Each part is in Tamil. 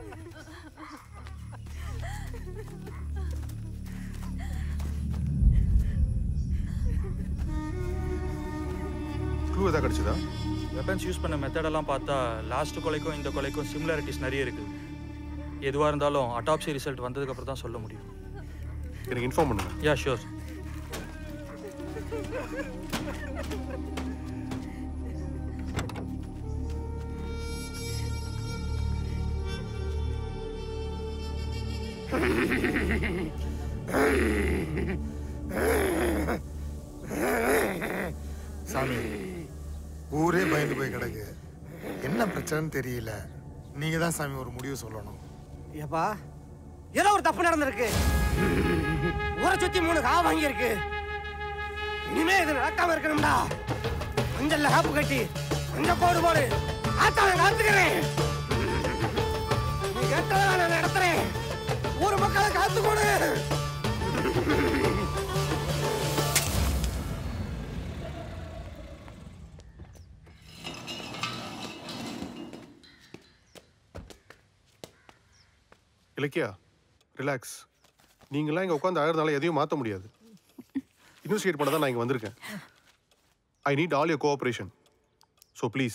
க்ளூ எதாவது கிடைச்சதா வெப்பன்ஸ் யூஸ் பண்ண மெத்தடெல்லாம் பார்த்தா லாஸ்ட் கொலைக்கும் இந்த கொலைக்கும் சிமிலாரிட்டிஸ் நிறைய இருக்கு எதுவாக இருந்தாலும் அட்டாப்சி ரிசல்ட் வந்ததுக்கப்புறம் தான் சொல்ல முடியும் எனக்கு இன்ஃபார்ம் பண்ணுங்க யா ஷூர் சாமி ஊரே பயந்து போய் கிடக்கு என்ன பிரச்சனைன்னு தெரியல நீங்க தான் சாமி ஒரு முடிவு சொல்லணும் ஏப்பா ஏதோ ஒரு தப்பு நடந்திருக்கு ஊரை சுத்தி மூணு காவ வாங்கி இருக்கு இனிமே இது நடக்காம இருக்கணும்டா மஞ்சள்ல காப்பு கட்டி மஞ்சள் கோடு போடு ஆத்தாவை காத்துக்கிறேன் நீ கேட்டதை நான் நடத்துறேன் ஊர் மக்களை காத்து கொடு இலக்கியா ரிலாக்ஸ் நீங்களாம் இங்கே உட்காந்து அழகிறதுனால எதையும் மாற்ற முடியாது இன்வெஸ்டிகேட் பண்ண தான் நான் இங்கே வந்திருக்கேன் I need all your cooperation so please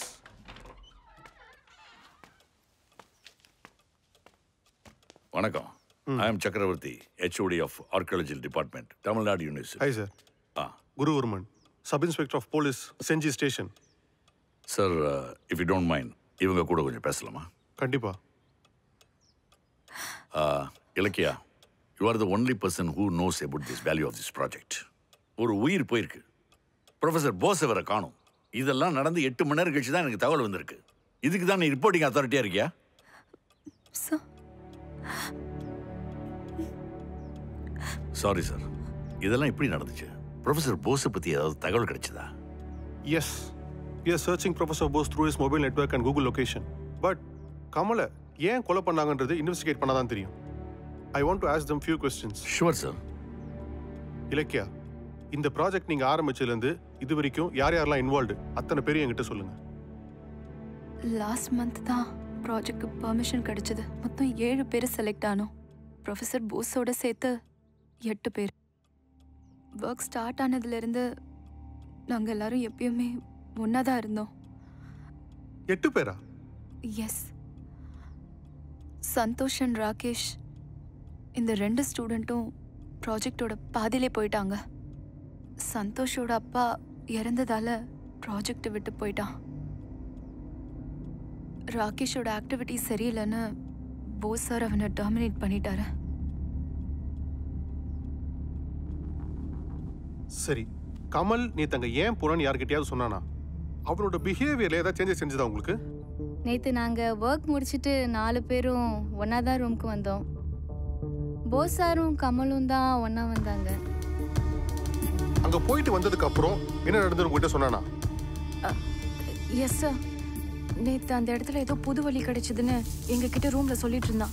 வணக்கம் I am Chakravarthy HOD of archaeology department Tamil Nadu university hi sir ah Guruvarman sub inspector of police Senji station sir if you don't mind இவங்க கூட கொஞ்சம் பேசலாமா கண்டிப்பா Uh, Ilakkiya you are the only person who knows about this value of this project ஒரு உயிர் போயிருக்கு ப்ரொஃபசர் போஸவரை காணும் இதெல்லாம் நடந்து எட்டு மணி நேரம் கழிச்சு தான் எனக்கு தகவல் வந்திருக்கு இதுக்கு தான் நீ ரிப்போர்ட்டிங் அத்தாரிட்டியா இருக்கியா சாரி சார் இதெல்லாம் எப்படி நடந்துச்சு ப்ரொஃபசர் போஸை பத்தி ஏதாவது தகவல் கிடைச்சதா yes we are searching professor Bose through his mobile network and Google location but கமலை ஏன் கொலை பண்ணாங்கன்றது இன்வெஸ்டிகேட் பண்ணாதான் தெரியும் I want to ask them few questions sure sir Ilakkiya இந்த ப்ராஜெக்ட் நீங்க ஆரம்பிச்சதுலேருந்து இது வரைக்கும் யார் யாரெல்லாம் இன்வால்வ்டு அத்தனை பேரும் என்கிட்ட சொல்லுங்க லாஸ்ட் மந்த் தான் ப்ராஜெக்ட்க்கு பர்மிஷன் கிடைச்சது மொத்தம் ஏழு பேர் செலக்ட் ஆனோம் ப்ரொஃபஸர் போஸோட சேர்த்து எட்டு பேர் ஒர்க் ஸ்டார்ட் ஆனதுலேருந்து நாங்கள் எல்லாரும் எப்பயுமே ஒன்றா தான் இருந்தோம் எட்டு பேரா எஸ் சந்தோஷ் அண்ட் ராகேஷ் இந்த ரெண்டு ஸ்டூடெண்ட்டும் ப்ராஜெக்டோட பாதியிலே போயிட்டாங்க சந்தோஷோட அப்பா இறந்ததால ப்ராஜெக்ட் விட்டு போயிட்டான் ராகேஷோட ஆக்டிவிட்டி சரியில்லைன்னு போஸ் சார் அவனை டாமினேட் பண்ணிட்டாரு சரி கமல் நீ தங்க ஏன் போறான்னு யார்கிட்டயாவது சொன்னானா அவனோட பிஹேவியர்ல ஏதாவது சேஞ்சஸ் செஞ்சதா உங்களுக்கு நேற்று நாங்கள் ஒர்க் முடிச்சுட்டு நாலு பேரும் ஒன்றா தான் ரூமுக்கு வந்தோம் போஸ் சாரும் கமலும் தான் ஒன்றா வந்தாங்க அங்க போயிட்டு வந்ததுக்கு அப்புறம் என்ன நடந்தது உங்ககிட்ட சொன்னானா எஸ் சார் நேற்று அந்த இடத்துல ஏதோ புது வழி கிடைச்சதுன்னு எங்ககிட்ட ரூமில் சொல்லிட்டு இருந்தான்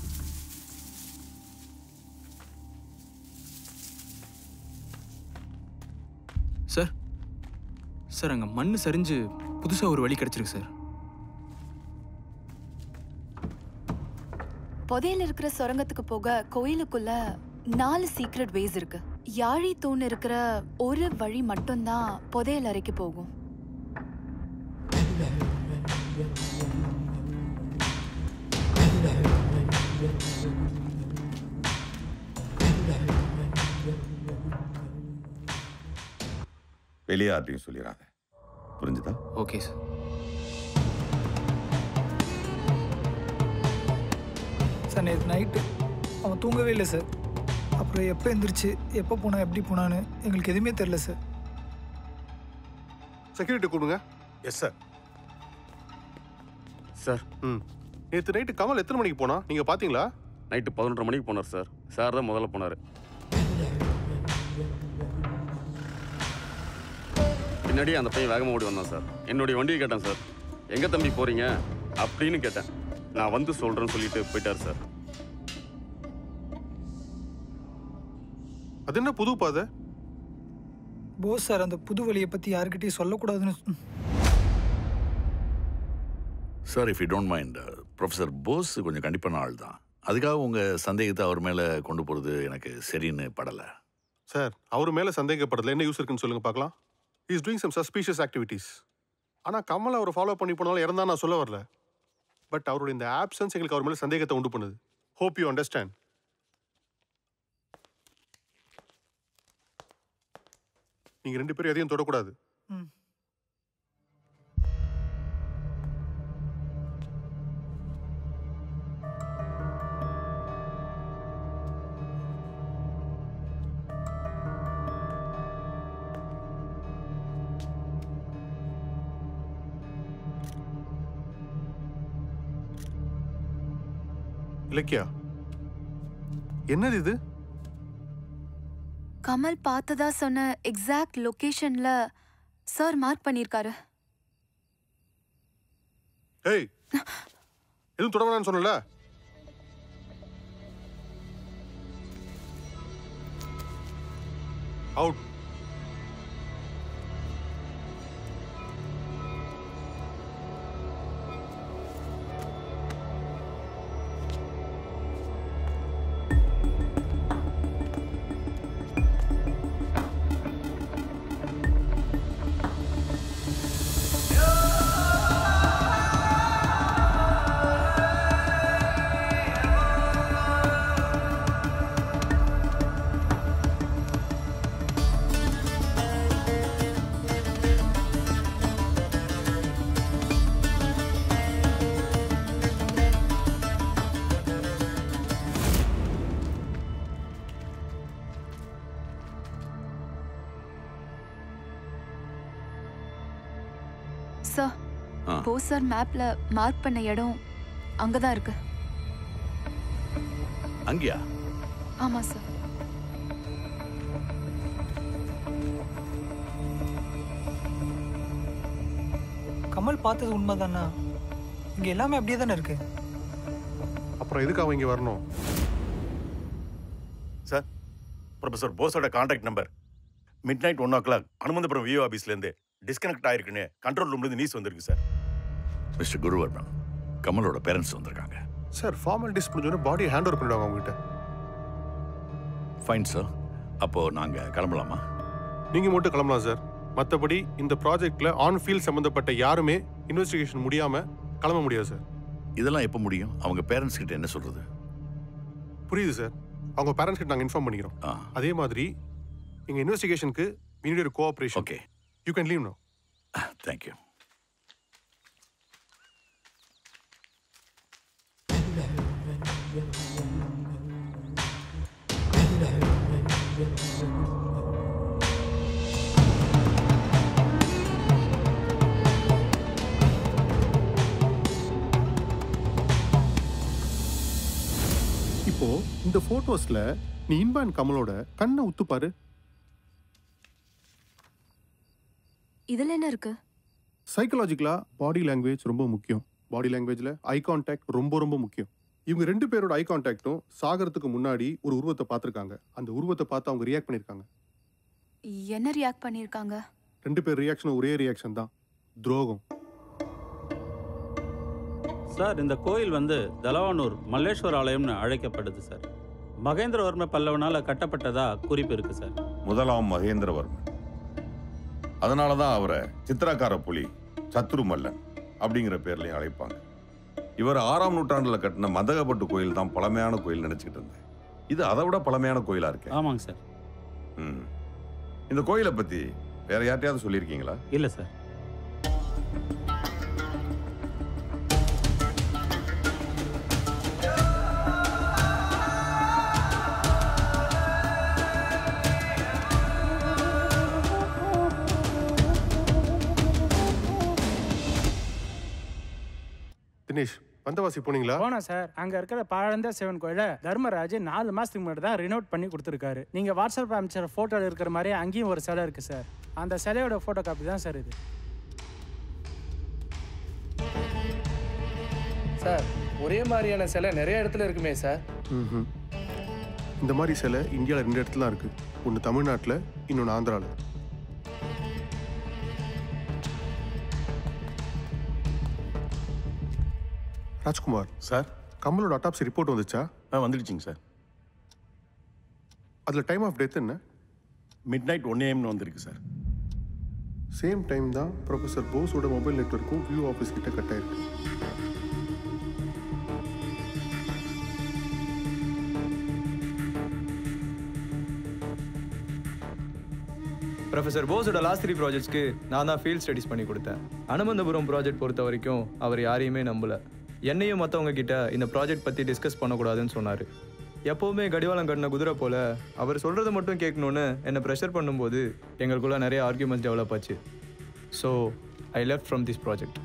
சார் சார் அங்கே மண் சரிஞ்சு புதுசாக ஒரு வழி கிடச்சிருக்கு சார் புதையல் இருக்கிற சுரங்கத்துக்கு போக கோயிலுக்குள்ள நாலு சீக்ரெட் வேஸ் இருக்கு யாழி தூண் இருக்கிற ஒரு வழி மட்டும்தான் புதையல் அறைக்கு போகும் வெளியே யார்ட்டையும் சொல்லிடாத புரிஞ்சுதா ஓகே சார் சார் நேற்று நைட்டு அவன் தூங்கவே இல்லை சார் அப்புறம் எப்போ எந்திரிச்சு எப்போ போனா எப்படி போனான்னு எங்களுக்கு எதுவுமே தெரில சார் செக்யூரிட்டி கூடுங்க எஸ் சார் சார் ம் நேற்று நைட்டு கமல் எத்தனை மணிக்கு போனா நீங்க பாத்தீங்களா நைட்டு பதினொன்றரை மணிக்கு போனார் சார் சார் தான் முதல்ல போனார் பின்னாடி அந்த பையன் வேகமாக ஓடி வந்தான் சார் என்னுடைய வண்டியை கேட்டேன் சார் எங்கே தம்பி போகிறீங்க அப்படின்னு கேட்டேன் நான் வந்து சொல்கிறேன்னு சொல்லிட்டு போயிட்டார் சார் அது என்ன புது பாதை போஸ் சார் அந்த புது வழியை பற்றி யாருக்கிட்டையும் சொல்லக்கூடாதுன்னு sir if you don't mind professor Bose கொஞ்சம் கண்டிப்பான ஆள் தான் அதுக்காக உங்கள் சந்தேகத்தை அவர் மேலே கொண்டு போகிறது எனக்கு சரின்னு படலை சார் அவர் மேலே சந்தேகப்படுறதுல என்ன யூஸ் இருக்குன்னு சொல்லுங்க பார்க்கலாம் is doing some suspicious activities ஆனால் கமல் அவரை ஃபாலோ பண்ணி போனாலும் இறந்தா நான் சொல்ல வரல பட் அவரோட இந்த ஆப்சன்ஸ் எங்களுக்கு அவர் மேலே சந்தேகத்தை உண்டு பண்ணுது ஹோப் யூ அண்டர்ஸ்டாண்ட் நீங்கள் ரெண்டு பேரும் எதையும் தொடக்கூடாது ம். இலக்கியா என்னது இது கமல் பார்த்ததா சொன்ன எக்ஸாக்ட் லொகேஷன்ல சார் மார்க் பண்ணியிருக்காரு ஏய் எதுவும் தொட வேணாம்னு சொன்னல அவுட் சார் ஆ. போஸ் சார் மேப்ல மார்க் பண்ண இடம் அங்கதான் இருக்கு அங்கேயா ஆமா சார் கமல் பார்த்தது உண்மைதானா இங்க எல்லாமே அப்படியே தானே இருக்கு அப்புறம் எதுக்கு அவங்க இங்கே வரணும் சார் ப்ரொஃபஸர் போஸோட contact number midnight one o'clock Anumanthapuram VO ஆஃபீஸ்லேருந்து டிஸ்கனெக்ட் ஆயிருக்குன்னு கண்ட்ரோல் ரூம்லேருந்து நியூஸ் வந்திருக்கு சார் மிஸ்டர் குருவர்மன் கமலோட பேரண்ட்ஸ் வந்திருக்காங்க சார் ஃபார்மாலிட்டிஸ் முடிஞ்சோடனே பாடியை ஹேண்ட் ஓவர் பண்ணிடுவாங்க அவங்ககிட்ட ஃபைன் சார் அப்போது நாங்கள் கிளம்பலாமா நீங்கள் மட்டும் கிளம்பலாம் சார் மற்றபடி இந்த ப்ராஜெக்ட்ல ஆன் ஃபீல்ட் சம்மந்தப்பட்ட யாருமே இன்வெஸ்டிகேஷன் முடியாமல் கிளம்ப முடியாது சார் இதெல்லாம் எப்போ முடியும் அவங்க பேரண்ட்ஸ் கிட்ட என்ன சொல்கிறது புரியுது சார் அவங்க பேரண்ட்ஸ் கிட்ட நாங்கள் இன்ஃபார்ம் பண்ணிக்கிறோம் ஆ அதே மாதிரி எங்கள் இன்வெஸ்டிகேஷனுக்கு we need your cooperation okay you can leave now thank you இப்போ இந்த போட்டோஸ்ல நீ இன்பான் கமலோட கண்ணை உத்து பாரு இதுல என்ன இருக்கு சைக்கலாஜிக்கலா பாடி லாங்குவேஜ் ரொம்ப முக்கியம் பாடி லாங்குவேஜ்ல ஐ கான்டாக்ட் ரொம்ப ரொம்ப முக்கியம் இவங்க ரெண்டு பேரோட ஐ கான்டாக்டும் சாகறதுக்கு முன்னாடி ஒரு உருவத்தை பார்த்துருக்காங்க அந்த உருவத்தை பார்த்து அவங்க ரியாக்ட் பண்ணியிருக்காங்க என்ன ரியாக்ட் பண்ணியிருக்காங்க ரெண்டு பேர் ரியாக்ஷனும் ஒரே ரியாக்ஷன் தான் துரோகம் சார் இந்த கோயில் வந்து தலவானூர் மல்லேஸ்வர் ஆலயம்னு அழைக்கப்படுது சார் மகேந்திரவர்ம பல்லவனால கட்டப்பட்டதா குறிப்பு இருக்கு சார் முதலாம் மகேந்திரவர்மன் அதனால தான் அவரை சித்திரக்கார புலி சத்ரு மல்லன் அப்படிங்கிற பேர்லையும் அழைப்பாங்க இவர் ஆறாம் நூற்றாண்டுல கட்டின மதகப்பட்டு கோயில் தான் பழமையான கோயில் நினைச்சுக்கிட்டு இருந்தேன் இது அதை விட பழமையான கோயிலா இருக்கு ஆமாங்க சார் ம் இந்த கோயிலை பத்தி வேற யார்ட்டையாவது சொல்லியிருக்கீங்களா இல்லை சார் தினேஷ் வந்தவாசி போனீங்களா போனோம் சார் அங்க இருக்கிற பழந்த சிவன் கோயில தர்மராஜ் நாலு மாசத்துக்கு முன்னாடி தான் ரினோட் பண்ணி கொடுத்துருக்காரு நீங்க வாட்ஸ்அப் அமைச்சர் போட்டோல இருக்கிற மாதிரி அங்கேயும் ஒரு சிலை இருக்கு சார் அந்த சிலையோட போட்டோ காப்பி தான் சார் இது சார் ஒரே மாதிரியான சிலை நிறைய இடத்துல இருக்குமே சார் ம்ஹும். இந்த மாதிரி சிலை இந்தியாவில் ரெண்டு இடத்துல தான் இருக்கு ஒன்று தமிழ்நாட்டில் இன்னொன்று ஆந்திராவில் ராஜ்குமார் சார் கமலோட அட்டாப்சி ரிப்போர்ட் வந்துச்சா ஆ வந்துடுச்சிங்க சார் அதில் டைம் ஆஃப் டெத் என்ன மிட் நைட் ஒன் ஏஎம்னு வந்திருக்கு சார் சேம் டைம் தான் ப்ரொஃபஸர் போஸோட மொபைல் நெட்வொர்க்கும் வியூ ஆஃபீஸ் கிட்ட கட் ஆயிருக்கு ப்ரொஃபசர் போஸோட லாஸ்ட் த்ரீ ப்ராஜெக்ட்ஸ்க்கு நான் தான் ஃபீல்ட் ஸ்டடிஸ் பண்ணி கொடுத்தேன் அனுமந்தபுரம் ப்ராஜெக்ட் பொறுத்த வரைக்கும் அவர் யாரையுமே நம்பல என்னையும் மற்றவங்க கிட்ட இந்த ப்ராஜெக்ட் பற்றி டிஸ்கஸ் பண்ணக்கூடாதுன்னு சொன்னார் எப்போவுமே கடிவாளம் கட்டின குதிரை போல அவர் சொல்கிறத மட்டும் கேட்கணுன்னு என்னை ப்ரெஷர் பண்ணும்போது எங்களுக்குள்ள நிறைய ஆர்கியூமெண்ட்ஸ் டெவலப் ஆச்சு so I left from this project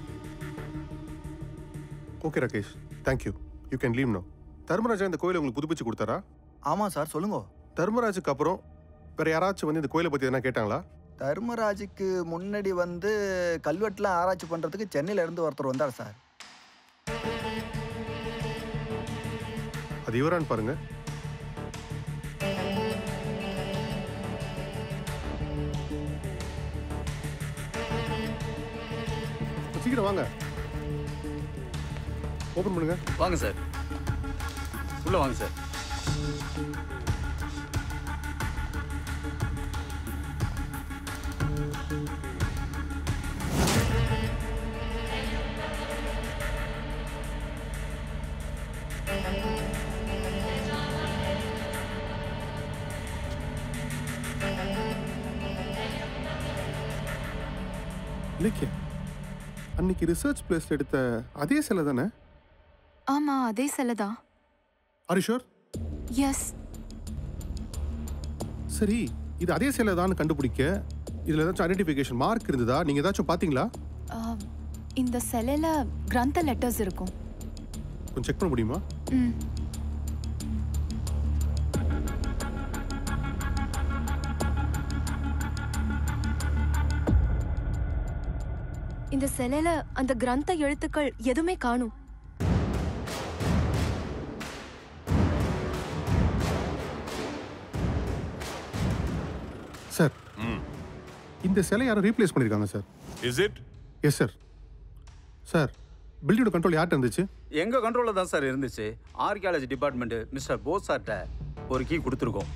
okay Rakesh thank you you can leave now Dharmaraja இந்த கோயிலை உங்களுக்கு புதுப்பிச்சு கொடுத்தாரா ஆமாம் சார் சொல்லுங்க தர்மராஜுக்கு அப்புறம் வேற யாராச்சும் வந்து இந்த கோயிலை பற்றி எதனா கேட்டாங்களா தர்மராஜுக்கு முன்னாடி வந்து கல்வெட்டுலாம் ஆராய்ச்சி பண்ணுறதுக்கு சென்னையில இருந்து ஒருத்தர் வந்தார் சார் அது இவரான்னு பாருங்க சீக்கிரம் வாங்க ஓபன் பண்ணுங்க வாங்க சார் உள்ள வாங்க சார் இலக்கிய அன்னைக்கு ரிசர்ச் பிளேஸ்ல எடுத்த அதே சிலை தானே ஆமா அதே சிலை தான் ஹரிஷோர் எஸ் சரி இது அதே சிலை தான் கண்டுபிடிக்க இதுல ஏதாச்சும் ஐடென்டிஃபிகேஷன் மார்க் இருந்ததா நீங்க ஏதாச்சும் பாத்தீங்களா இந்த சிலையில கிரந்த லெட்டர்ஸ் இருக்கும் கொஞ்சம் செக் பண்ண முடியுமா ம் இந்த சிலையில அந்த கிரந்த எழுத்துக்கள் எதுவுமே காணும் சார் இந்த சிலை யாரும் ரீப்ளேஸ் பண்ணிருக்காங்க sir is it yes sir sir பில்டிங்கோட கண்ட்ரோல் யார்கிட்ட இருந்துச்சு எங்க கண்ட்ரோல்ல தான் சார் இருந்துச்சு ஆர்கியாலஜி டிபார்ட்மெண்ட் மிஸ்டர் போஸ் சார்ட்ட ஒரு கீ கொடுத்துருக்கோம்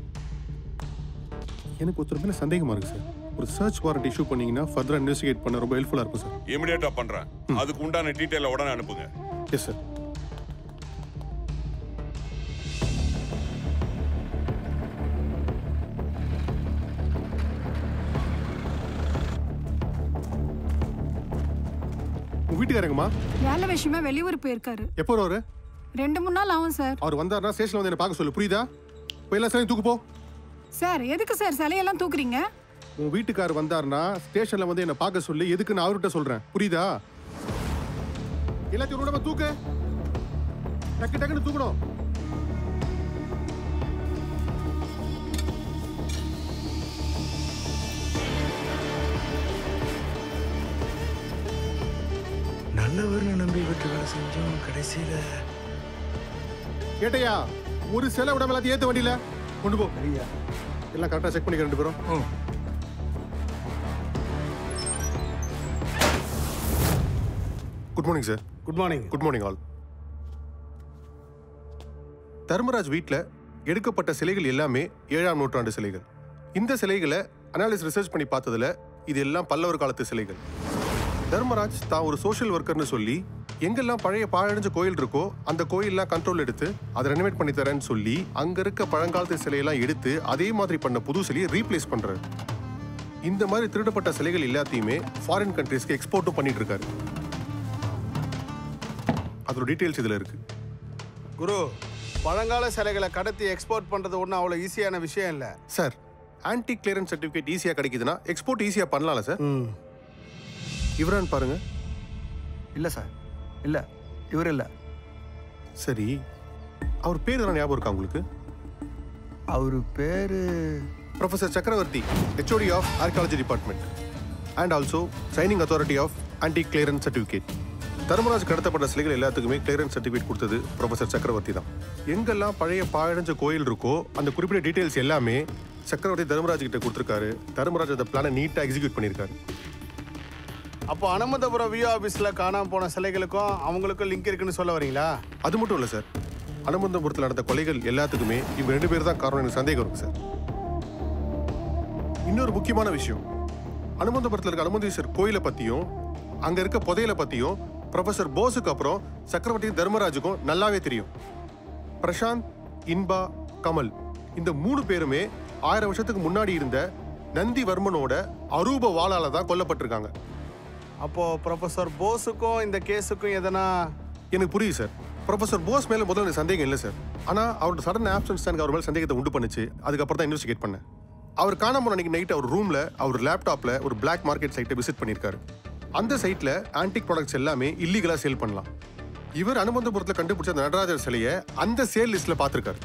எனக்கு ஒருத்தர் மேல சந்தேகமா இருக்கு சார் ஒரு சர்ச் வாரண்ட் இஷ்யூ பண்ணீங்கன்னா ஃபர்தரா இன்வெஸ்டிகேட் பண்ண ரொம்ப ஹெல்ப்ஃபுல்லா இருக்கும் சார் இமிடியேட்டா பண்றேன் அதுக்கு உண்டான டீட்டெயில உடனே அனுப்புங்க எஸ் சார் உங்க வீட்டுக்காரங்கம்மா வேலை விஷயமா வெளியூர் போயிருக்காரு எப்போ வருவாரு ரெண்டு மூணு நாள் ஆகும் சார் அவர் வந்தாருன்னா ஸ்டேஷன்ல வந்து என்ன பார்க்க சொல்லு புரியுதா போய் எல்லா சிலையும் தூக்கு போ சார் எதுக்கு சார் சிலையெல்லாம் தூக்குறீங்க உன் வீட்டுக்காரர் வந்தாருன்னா ஸ்டேஷன்ல வந்து என்ன பார்க்க சொல்லி எதுக்கு நான் அவர்கிட்ட சொல்றேன் புரியுதா எல்லாத்தையும் ஒரு தடவை தூக்கு டக்கு டக்குன்னு தூக்கணும் நல்லவர்னு நம்பி விட்டு வேலை செஞ்சோம் கடைசியில கேட்டையா ஒரு சிலை விடாம எல்லாத்தையும் ஏத்த வண்டியில கொண்டு போ எல்லாம் கரெக்டா செக் பண்ணிக்க ரெண்டு பேரும் good morning sir good morning good morning all Dharmaraj வீட்டில் எடுக்கப்பட்ட சிலைகள் எல்லாமே ஏழாம் நூற்றாண்டு சிலைகள் இந்த சிலைகளை அனாலிஸ் ரிசர்ச் பண்ணி பார்த்ததுல இது எல்லாம் பல்லவர் காலத்து சிலைகள் தர்மராஜ் தான் ஒரு சோஷியல் ஒர்க்கர்னு சொல்லி எங்கெல்லாம் பழைய பாழடைஞ்ச கோயில் இருக்கோ அந்த கோயிலெல்லாம் கண்ட்ரோல் எடுத்து அதை ரெனோவேட் பண்ணி தரேன்னு சொல்லி அங்க இருக்க பழங்காலத்து சிலையெல்லாம் எடுத்து அதே மாதிரி பண்ண புது சிலையை ரீப்ளேஸ் பண்றாரு இந்த மாதிரி திருடப்பட்ட சிலைகள் எல்லாத்தையுமே ஃபாரின் கண்ட்ரீஸ்க்கு எக்ஸ்போர்ட்டும் பண்ணிட்டு இருக்காரு அதோட டீட்டெயில்ஸ் இதுல இருக்கு குரு பழங்கால சிலைகளை கடத்தி எக்ஸ்போர்ட் பண்றது ஒன்றும் அவ்வளோ ஈஸியான விஷயம் இல்லை சார் ஆன்டி கிளியரன்ஸ் சர்டிஃபிகேட் ஈஸியாக கிடைக்குதுன்னா எக்ஸ்போர்ட் ஈஸியாக பண்ணலாம்ல சார் இவரான் பாருங்க இல்லை சார் இல்லை இவர் இல்லை சரி அவர் பேர் எதனா ஞாபகம் இருக்கா உங்களுக்கு அவர் பேரு professor Chakravarthy HOD of archaeology department and also signing authority of anti clearance certificate Dharmaraj கடத்தப்பட்ட சிலைகள் எல்லாத்துக்குமே கிளியரன்ஸ் சர்டிஃபிகேட் கொடுத்தது ப்ரொஃபசர் சக்கரவர்த்தி தான் எங்கெல்லாம் பழைய பாழடைஞ்ச கோயில் இருக்கோ அந்த குறிப்பிட்ட டீடைல்ஸ் எல்லாமே சக்கரவர்த்தி தர்மராஜ் கிட்ட கொடுத்துருக்காரு தர்மராஜ் அந்த பிளானை நீட்டாக எக்ஸிக்யூட் பண்ணியிருக்காரு அப்போ அனுமந்தபுரம் விஓ ஆஃபீஸில் காணாம போன சிலைகளுக்கும் அவங்களுக்கும் லிங்க் இருக்குன்னு சொல்ல வரீங்களா அது மட்டும் இல்லை சார் அனுமந்தபுரத்தில் நடந்த கொலைகள் எல்லாத்துக்குமே இவங்க ரெண்டு பேர் தான் காரணம் எனக்கு சந்தேகம் இருக்கு சார் இன்னொரு முக்கியமான விஷயம் அனுமந்தபுரத்தில் இருக்க அனுமந்தீஸ்வர் கோயிலை பற்றியும் அங்கே இருக்க புதையலை பற்றியும் ப்ரொஃபசர் போஸுக்கு அப்புறம் சக்கரவர்த்தி தர்மராஜுக்கும் நல்லாவே தெரியும் பிரசாந்த் இன்பா கமல் இந்த மூணு பேருமே ஆயிரம் வருஷத்துக்கு முன்னாடி இருந்த நந்திவர்மனோட அரூப வாளால தான் கொல்லப்பட்டிருக்காங்க அப்போ ப்ரொஃபசர் போஸுக்கும் இந்த கேஸுக்கும் எதனா எனக்கு புரியுது சார் ப்ரொஃபசர் போஸ் மேல முதல்ல எனக்கு சந்தேகம் இல்லை சார் ஆனா அவரோட சடன் ஆப்சன்ஸ் எனக்கு அவர் மேல சந்தேகத்தை உண்டு பண்ணுச்சு அதுக்கப்புறம் தான் இன்வெஸ்டிகேட் பண்ணேன் அவர் காணாம போன அன்னைக்கு நைட் அவர் ரூம்ல அவர் லேப்டாப்ல ஒரு பிளாக் மார்க்கெட் சைட்டை விசிட் பண்ணியிருக்காரு அந்த சைட்ல ஆன்டிக் ப்ராடக்ட்ஸ் எல்லாமே இல்லீகலா சேல் பண்ணலாம் இவர் அனுமந்தபுரத்தில் கண்டுபிடிச்ச அந்த நடராஜர் சிலையை அந்த சேல் லிஸ்ட்ல பார்த்திருக்காரு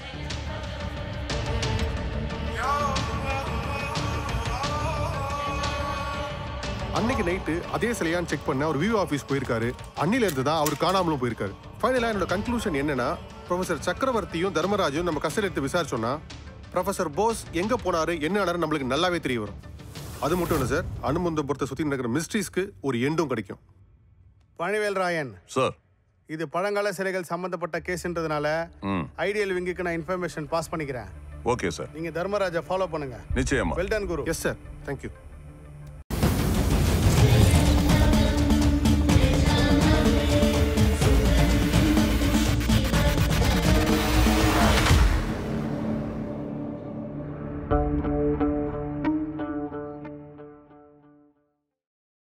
அன்னைக்கு நைட்டு அதே சிலையான்னு செக் பண்ண அவர் வியூ ஆஃபீஸ் போயிருக்காரு அன்னில இருந்து தான் அவர் காணாமலும் போயிருக்காரு ஃபைனலாக என்னோட கன்க்ளூஷன் என்னன்னா ப்ரொஃபசர் சக்கரவர்த்தியும் தர்மராஜும் நம்ம கஸ்டடி எடுத்து விசாரிச்சோம்னா ப்ரொஃபசர் போஸ் எங்க போனாரு என்ன ஆனாரு நம்மளுக்கு நல்லாவே தெரிய வரும் அது மட்டும் இல்லை சார் அனுமந்தபுரத்தை சுற்றி நடக்கிற மிஸ்ட்ரீஸ்க்கு ஒரு எண்டும் கிடைக்கும் பழனிவேல் ராயன் சார் இது பழங்கால சிலைகள் சம்பந்தப்பட்ட கேஸ்ன்றதுனால ம் ஐடியல் விங்குக்கு நான் இன்ஃபர்மேஷன் பாஸ் பண்ணிக்கிறேன் ஓகே சார் நீங்க தர்மராஜா ஃபாலோ பண்ணுங்க நிச்சயமா well done Guru yes sir thank you